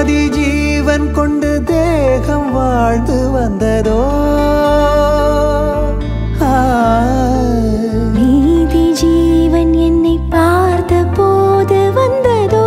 பாதி ஜீவன் கொண்டு தேகம் வாழ்ந்து வந்ததோ ஆ. நீதி ஜீவன் என்னை பார்த்த போது வந்ததோ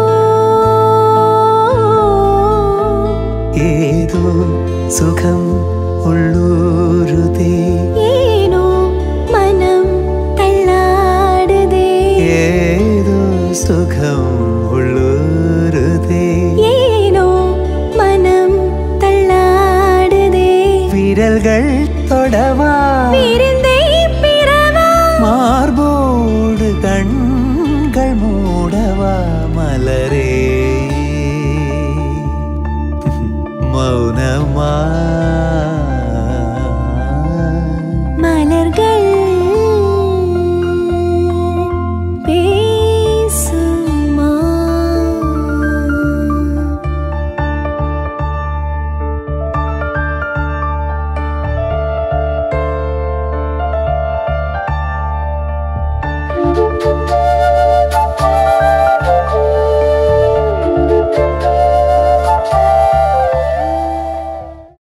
ஏதோ சுகம் உள்ளூருதே ஏனோ மனம் தள்ளாடுதே ஏதோ சுகம் உள்ளூருதே ஏனோ மனம் தள்ளாடுதே விரல்கள்